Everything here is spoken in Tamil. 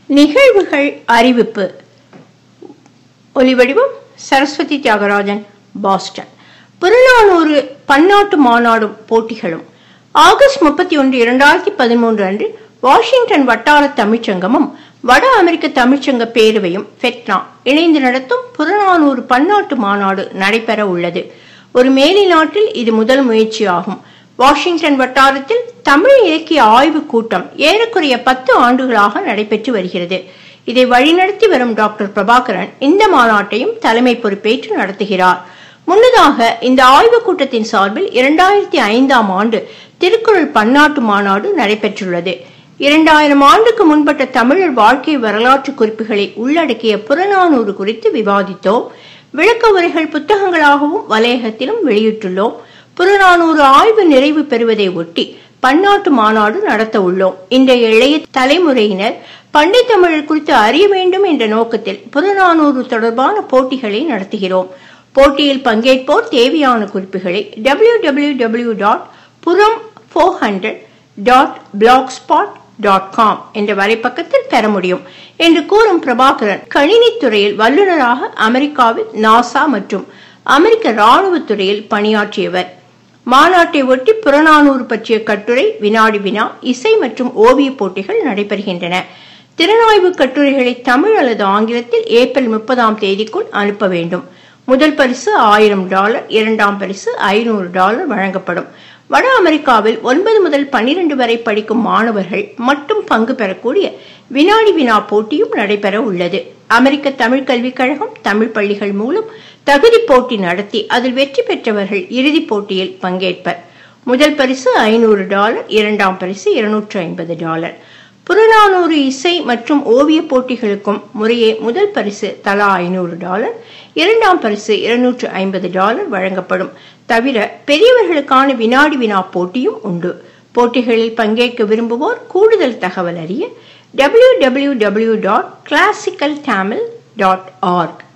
நிகழ்வுகள் அறிவிப்பு ஒலிவடிவம் சரஸ்வதி தியாகராஜன் பாஸ்டன் புறநானூறு பன்னாட்டு மாநாடும் போட்டிகளும் ஆகஸ்ட் முப்பத்தி ஒன்று இரண்டாயிரத்தி பதிமூன்று அன்று வாஷிங்டன் வட்டார தமிழ்ச்சங்கமும் வட அமெரிக்க தமிழ்ச்சங்க பேரவையும் ஃபெட்னா இணைந்து நடத்தும் புறநானூறு பன்னாட்டு மாநாடு நடைபெற உள்ளது ஒரு மேலை நாட்டில் இது முதல் முயற்சியாகும் வாஷிங்டன் வட்டாரத்தில் தமிழ் இலக்கிய ஆய்வு கூட்டம் ஏறக்குறைய பத்து ஆண்டுகளாக நடைபெற்று வருகிறது இதை வழிநடத்தி வரும் டாக்டர் பிரபாகரன் இந்த மாநாட்டையும் தலைமை பொறுப்பேற்று நடத்துகிறார் முன்னதாக இந்த ஆய்வுக் கூட்டத்தின் சார்பில் இரண்டாயிரத்தி ஐந்தாம் ஆண்டு திருக்குறள் பன்னாட்டு மாநாடு நடைபெற்றுள்ளது இரண்டாயிரம் ஆண்டுக்கு முன்பட்ட தமிழர் வாழ்க்கை வரலாற்று குறிப்புகளை உள்ளடக்கிய புறநானூறு குறித்து விவாதித்தோம் விளக்க உரைகள் புத்தகங்களாகவும் வலையகத்திலும் வெளியிட்டுள்ளோம் புறநானூறு ஆய்வு நிறைவு பெறுவதை ஒட்டி பன்னாட்டு மாநாடு நடத்த உள்ளோம் இன்றைய இளைய தலைமுறையினர் பண்டை தமிழர் குறித்து அறிய வேண்டும் என்ற நோக்கத்தில் புறநானூறு தொடர்பான போட்டிகளை நடத்துகிறோம் போட்டியில் பங்கேற்போர் தேவையான குறிப்புகளை டபிள்யூ டபிள்யூ டபிள்யூ டாட் புறம் four hundred dot black spot dot com என்ற வலைப்பக்கத்தில் பெற முடியும் என்று கூறும் பிரபாகரன் கணினித் துறையில் வல்லுநராக அமெரிக்காவில் நாசா மற்றும் அமெரிக்க ராணுவ துறையில் பணியாற்றியவர் மாநாட்டை ஒட்டி புறநானூறு பற்றிய கட்டுரை வினாடி வினா இசை மற்றும் ஓவிய போட்டிகள் நடைபெறுகின்றன திறனாய்வு கட்டுரைகளை தமிழ் அல்லது ஆங்கிலத்தில் ஏப்ரல் முப்பதாம் தேதிக்குள் அனுப்ப வேண்டும் முதல் பரிசு ஆயிரம் டாலர் இரண்டாம் பரிசு ஐநூறு டாலர் வழங்கப்படும் வட அமெரிக்காவில் ஒன்பது முதல் பன்னிரண்டு வரை படிக்கும் மாணவர்கள் மட்டும் பங்கு பெறக்கூடிய வினாடி வினா போட்டியும் நடைபெற உள்ளது அமெரிக்க தமிழ் கல்விக் கழகம் தமிழ் பள்ளிகள் மூலம் தகுதி போட்டி நடத்தி அதில் வெற்றி பெற்றவர்கள் இறுதிப் போட்டியில் பங்கேற்பர் முதல் பரிசு ஐநூறு டாலர் இரண்டாம் பரிசு இருநூற்று ஐம்பது டாலர் புறநானூறு இசை மற்றும் ஓவிய போட்டிகளுக்கும் முறையே முதல் பரிசு தலா ஐநூறு டாலர் இரண்டாம் பரிசு இருநூற்று ஐம்பது டாலர் வழங்கப்படும் தவிர பெரியவர்களுக்கான வினாடி வினா போட்டியும் உண்டு போட்டிகளில் பங்கேற்க விரும்புவோர் கூடுதல் தகவல் அறிய W W W dot classical Tamil dot arc